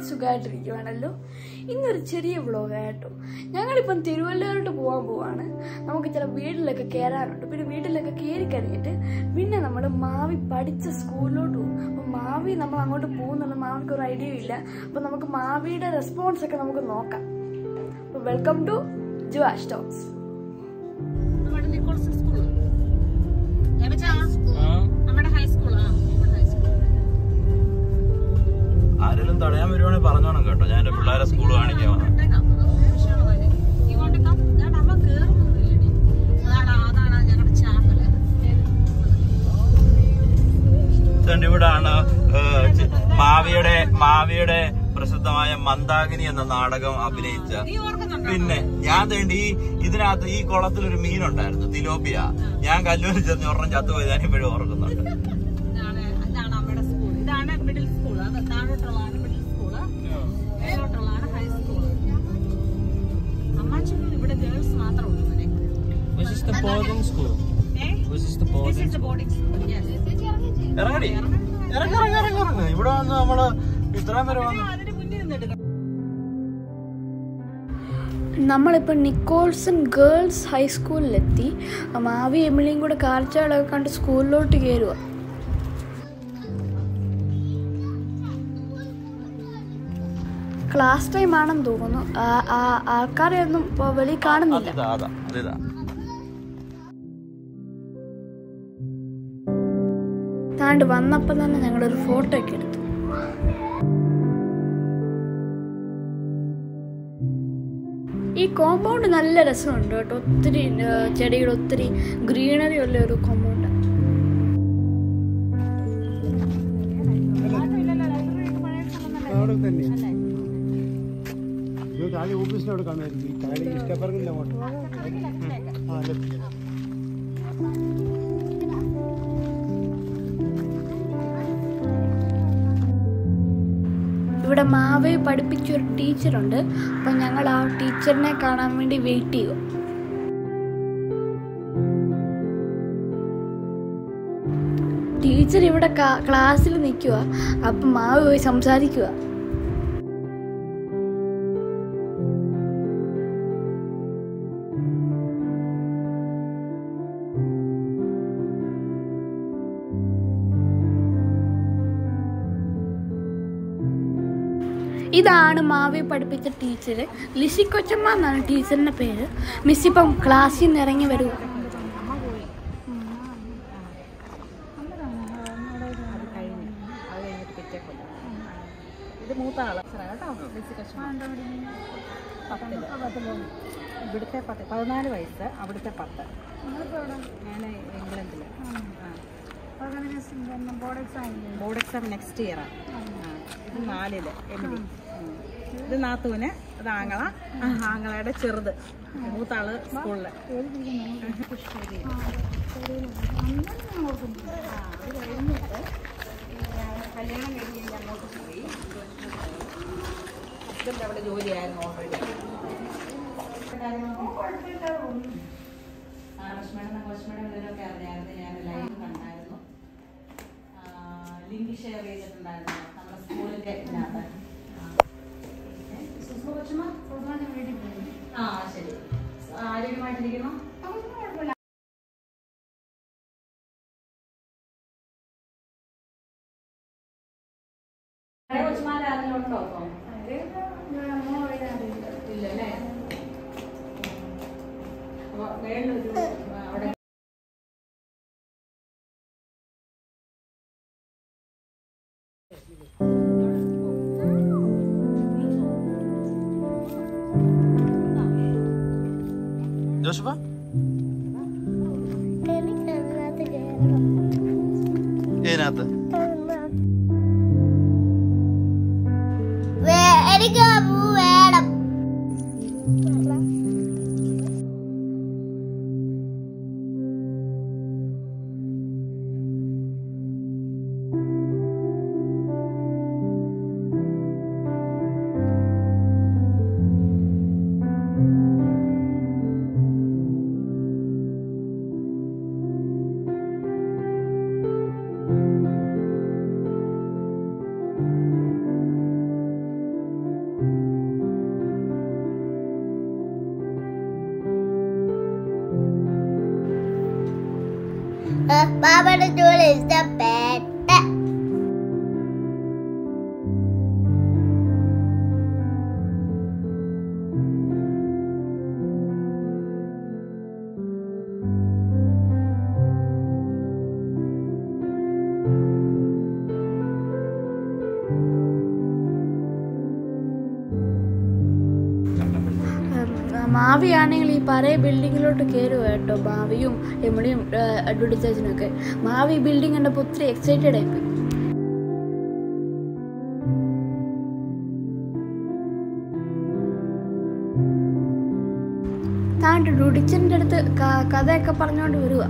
സുഖമായിട്ടിരിക്കുവാണല്ലോ ഇന്നൊരു ചെറിയ വ്ളോഗ് കേട്ടോ ഞങ്ങളിപ്പം തിരുവല്ലയിലോട്ട് പോകാൻ പോവാണ് നമുക്ക് ചില വീട്ടിലൊക്കെ കയറാനുണ്ട് പിന്നെ വീട്ടിലൊക്കെ കയറി കഴിഞ്ഞിട്ട് പിന്നെ നമ്മൾ മാവി പഠിച്ച സ്കൂളിലോട്ട് പോകും അപ്പം മാവി നമ്മൾ അങ്ങോട്ട് പോകുന്നുള്ള മാവിക്ക് ഒരു ഐഡിയ ഇല്ല അപ്പം നമുക്ക് മാവിയുടെ റെസ്പോൺസ് ഒക്കെ നമുക്ക് നോക്കാം അപ്പം വെൽക്കം ടു ജുവാഷ് ടോക്സ് നമ്മുടെ നിക്കോൾസൺ സ്കൂള് എവിടെയാ? നമ്മുടെ ഹൈസ്കൂൾ ആ നമ്മുടെ ഹൈസ്കൂൾ ആരെങ്കിലും തടയാൻ വരുവാണെങ്കിൽ പറഞ്ഞോണം കേട്ടോ ഞാൻ എന്റെ പിള്ളേരെ സ്കൂൾ കാണിക്കാൻ വന്നു ഇട്ടേക്കാം. അതൊന്നും വിഷയമുള്ളതല്ല. ഇങ്ങോട്ട് കം. ദാണ്ട അമ്മ കേറുന്നൊന്നുമില്ലടി. അതാണ് അതാണ് ഞങ്ങളുടെ ചാപ്പല് ഇതുണ്ട് ഇവിടാണ് ഏഹ്, ചി- മാവിയുടെ മാവിയുടെ പ്രസിദ്ധമായ മന്ദാകിനി എന്ന നാടകം അഭിനയിച്ച നീ ഓർക്കുന്നുണ്ടോ പിന്നെ ഞാൻ തേണ്ടി ഈ ഇതിനകത്ത് ഈ കുളത്തിൽ ഒരു മീനുണ്ടായിരുന്നു തിലോപ്പിയ ഞാൻ കല്ലൂരിൽ ചെന്ന് ഒരെണ്ണം ചത്തുപോയി ഞാൻ ഇപ്പോഴും ഓർക്കുന്നുണ്ട് ഇതാണ് ഇതാണ് അമ്മയുടെ സ്കൂൾ ഇതാണ് മിഡിൽ സ്കൂൾ അത് താഴോട്ടുള്ളതാണ് മിഡിൽ സ്കൂള് മേലോട്ടുള്ളതാണ് ഹൈസ്കൂള് അമ്മാച്ചൊന്നും ഇവിടെ ഗേൾസ് മാത്രമേ ഉള്ളൂ മോനെ. This is the boarding school. ഏ? This is the This boarding is the boarding school. Yes. ഇറങ്ങടി ഇറങ്ങി ഇറങ്ങി ഇറങ്ങി ഇറങ്ങി ഇവിടെ വന്ന് നമ്മള് ഇത്രയും പേര് വന്നു അതിന് മുന്നിൽ നിന്നെടുക്കണം നമ്മളിപ്പോൾ നിക്കോൾസൺ ഗേൾസ് ഹൈസ്കൂളിലെത്തി മാവി എമിലിയും കൂടെ കാഴ്ചകളൊക്കെ കണ്ട് സ്കൂളിലോട്ട് കയറുക ക്ലാസ് ടൈം ആണെന്ന് തോന്നുന്നു ആ- ആ- ആൾക്കാരെ ഒന്നും ഇപ്പോൾ വെളിയിൽ കാണുന്നില്ല അതാ അതാ അതിതാ താണ്ട് വന്നപ്പോൾ തന്നെ ഞങ്ങളൊരു ഫോട്ടോ ഒക്കെ എടുത്തു ഈ കോമ്പൗണ്ട് നല്ല രസമുണ്ട് കേട്ടോ ഒത്തിരി ഏർ, ചെടികൾ ഒത്തിരി ഗ്രീനറി ഉള്ള ഒരു കോമ്പൗണ്ട് അവിടെ തന്നെ ഇത് താഴെ ഓഫീസിനോട് കാണുമായിരിക്കും ഈ താഴെ ഇഷ്ടപ്പെടുന്നില്ല അങ്ങോട്ട് ആ ലെഫ്റ്റ് ഇവിടെ മാവയെ പഠിപ്പിച്ച ഒരു ടീച്ചറുണ്ട് അപ്പം ഞങ്ങൾ ആ ടീച്ചറിനെ കാണാൻ വേണ്ടി വെയിറ്റ് ചെയ്യും ടീച്ചർ ഇവിടെ ക്ലാസ്സിൽ നിൽക്കുക അപ്പം മാവ് പോയി സംസാരിക്കുക ഇതാണ് മാവി പഠിപ്പിച്ച ടീച്ചർ ലിസി കൊച്ചമ്മ എന്നാണ് ടീച്ചറിൻ്റെ പേര് മിസ് ഇപ്പം ക്ലാസ്സിൽ നിന്ന് ഇറങ്ങി വരുക അത് കഴിഞ്ഞ് അത് കഴിഞ്ഞിട്ട് പിറ്റേ കൊല്ലം ഇത് മൂത്ത ആള് കേട്ടോ ബിസി കശ്മീർ പത്തില് ഇവിടുത്തെ പത്ത് പതിനാല് വയസ്സ് അവിടുത്തെ പത്ത് ഞാൻ ഇംഗ്ലണ്ടിൽ ബോർഡ് എക്സാം നെക്സ്റ്റ് ഇയറാണ് ഇത് നാലില് എമിലി ഉം. ഇത് നാത്തൂന് ഇത് ആങ്ങള ആങ്ങളയുടെ ചെറുത് മൂത്ത ആള് സ്കൂളില് കല്യാണം കഴിഞ്ഞ് കഴിഞ്ഞ് അങ്ങോട്ട് പോയി ഹസ്ബൻഡ് അവിടെ ജോലിയായിരുന്നു ഓൾറെഡി ലക്ഷ്മണൻ ലക്ഷ്മണൻ ഇതിലൊക്കെ അറിഞ്ഞായിരുന്നു ഞാൻ ലൈവ് കണ്ടായിരുന്നു ലിങ്ക് ഷെയർ ചെയ്തിട്ടുണ്ടായിരുന്നു നമ്മുടെ സ്കൂളിൻ്റെ ഇതിനകത്ത് ആ ശരി ആരോഗ്യമായിട്ടിരിക്കുന്നു കൊച്ചുമാരാരെങ്കിലും ഉണ്ടോ അപ്പം ഇല്ലല്ലേ അപ്പൊ വേറൊരു അവിടെ ജോഷപ്പ ഇതിനകത്ത് എനിക്ക് പൂ വേണം ബാബയുടെ ജോലി ഇഷ്ടപ്പെട്ട മാവിയാണെങ്കിൽ ഈ പഴയ ബിൽഡിങ്ങിലോട്ട് കയറുക കേട്ടോ മാവിയും എമ്മടിയും അഡ്വർടൈസേഷനും ഒക്കെ മാവി ബിൽഡിംഗ് കണ്ടപ്പോൾ ഒത്തിരി എക്സൈറ്റഡ് ആയിപ്പോയി താണ്ട് ഡുഡിച്ചൻ്റെ അടുത്ത് ക- കഥയൊക്കെ പറഞ്ഞുകൊണ്ട് വരുക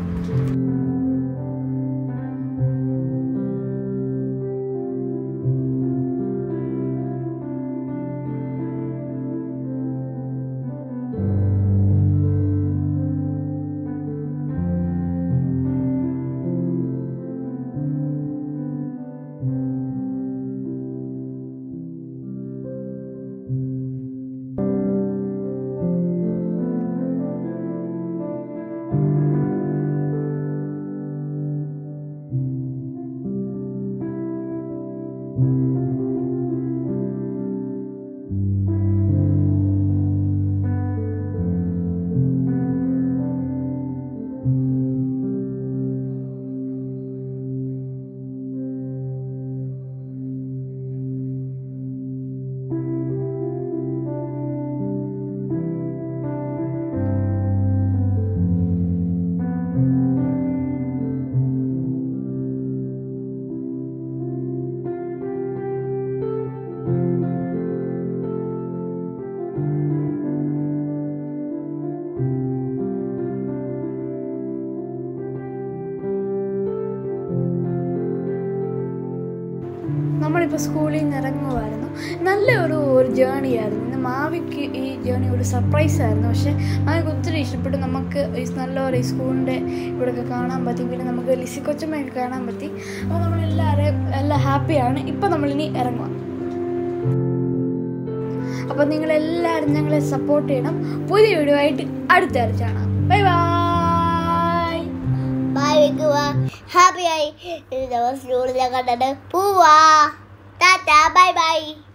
നമ്മളിപ്പോൾ സ്കൂളിൽ നിന്ന് ഇറങ്ങുമായിരുന്നു നല്ല ഒരു ഒരു ജേണി ആയിരുന്നു ഇന്ന് മാവിക്ക് ഈ ജേണി ഒരു സർപ്രൈസ് ആയിരുന്നു പക്ഷേ മാവിക്ക് ഒത്തിരി ഇഷ്ടപ്പെട്ടു നമുക്ക് ഈ നല്ല ഒരു ഈ സ്കൂളിൻ്റെ ഇവിടെയൊക്കെ കാണാൻ പറ്റി പിന്നെ നമുക്ക് ലിസി കൊച്ചമ്മയൊക്കെ കാണാൻ പറ്റി അപ്പോൾ നമ്മളെല്ലാവരും എല്ലാം ഹാപ്പിയാണ് ഇപ്പം നമ്മളിനി ഇറങ്ങുക അപ്പോൾ നിങ്ങളെല്ലാവരും ഞങ്ങളെ സപ്പോർട്ട് ചെയ്യണം പുതിയ വീഡിയോ ആയിട്ട് അടുത്ത ആഴ്ച കാണാം ബൈ ബൈ ബൈ വെക്കുക ഹാപ്പിയായി ദിവസം കണ്ടിട്ട് പോവാ ടാറ്റാ ബൈ ബൈ